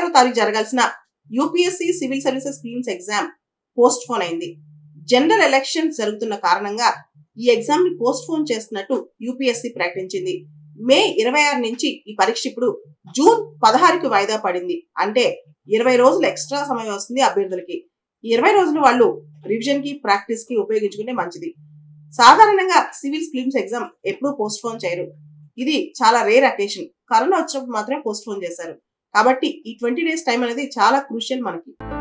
ఆరో తారీఖు జరగాల్సిన UPSC civil services schemes exam postpone అయింది జనరల్ ఎలక్షన్స్ జరుగుతున్న కారణంగా ఈ ఎగ్జామ్ ని పోస్ట్ పోన్ చేస్తున్నట్టు యూపీఎస్సీ ప్రకటించింది మే ఇరవై ఆరు నుంచి ఈ పరీక్ష ఇప్పుడు జూన్ పదహారుకి వాయిదా పడింది అంటే ఇరవై రోజులు ఎక్స్ట్రా సమయం వస్తుంది అభ్యర్థులకి ఈ ఇరవై రోజులు వాళ్ళు రివిజన్ కి ప్రాక్టీస్ కి ఉపయోగించుకుంటే మంచిది సాధారణంగా సివిల్ స్కీమ్స్ ఎగ్జామ్ ఎప్పుడూ పోస్ట్ పోన్ చేయరు ఇది చాలా రేర్ అకేషన్ కరోనా వచ్చినప్పుడు మాత్రమే పోస్ట్ పోన్ చేశారు కాబట్టి ఈ ట్వంటీ డేస్ టైం అనేది చాలా క్రూషియల్ మనకి